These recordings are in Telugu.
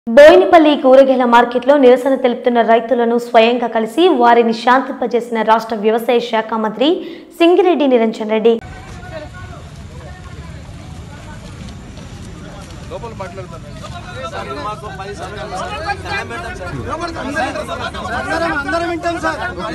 బోయినపల్లి కూరగాయల మార్కెట్లో నిరసన తెలుపుతున్న రైతులను స్వయంగా కలిసి వారిని శాంతింపజేసిన రాష్ట్ర వ్యవసాయ శాఖ మంత్రి సింగిరెడ్డి నిరంజన్ రెడ్డి లోపల మాట్లాడతాను అందరం అందరం వింటాం సార్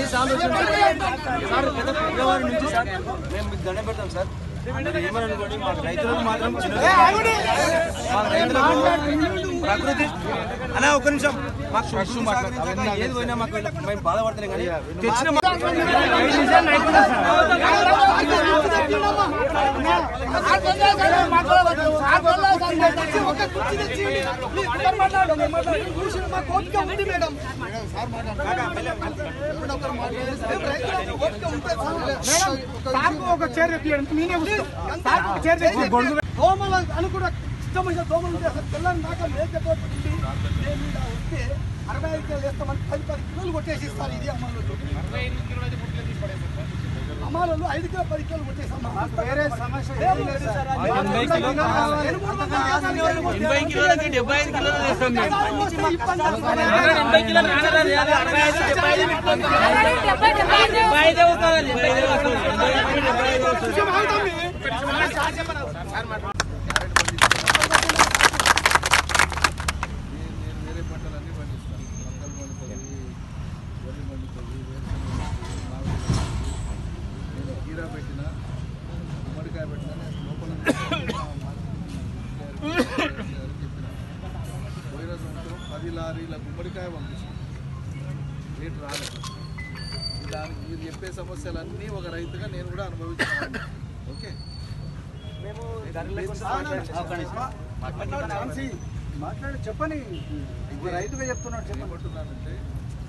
సార్ గత ఫిబ్రవరి నుంచి సార్ మేము మీకు దండం పెడతాం సార్ మీరు ఏమనుకోండి మా రైతులకు మాత్రం చిన్న మా రైతులకు ప్రకృతి అలా ఒక్క నిమిషం మాకు ప్రకృతి సహకరించక ఏది పోయినా మాకు మేము బాధపడతలేం కానీ తెచ్చిన మా- ఒక చైర్ ఎక్కియడం నేనే వస్తాను సార్కు ఒక చైర్ తెచ్చి దోమలు అని కూడా ఇష్టమైన దోమలు ఉంటే అసలు తెల్లని దాకా లేకపోతుంది నేను ఇలా వస్తే అరవై ఐదు కిలోలు వేస్తామని పది పది కిలోలు కొట్టేసి ఇస్తారు ఇది అమలు అమలు ఐదు కిలో పది కిలోలు కొట్టేసాం వేరే సమస్య ఎనభై కిలోలకి డెబ్బై ఐదు కిలోలు వేస్తాం మేము ఎనభై కిలోలు డెబ్బై ఐదే వస్తుంది డెబ్బై ఐదే వస్తుంది నేను వేరే పంటలన్నీ పండిస్తాను మొక్కలు పండుతుంది వరి పండుతుంది వేరుశనగ మామిడి నేను కీరా పెట్టిన గుమ్మడికాయ పెట్టిన నేను లోపల చెప్పిన పోయిన సంవత్సరం పది లారీల గుమ్మడికాయ పంపించాను రేటు రాలేదు దానికి మీరు చెప్పే సమస్యలన్నీ ఒక రైతుగా నేను కూడా అనుభవించాను ఓకే మాట్లాడి చెప్పని రైతుగా చెప్తున్నాడు చెప్పండి ఏమంటున్నానంటే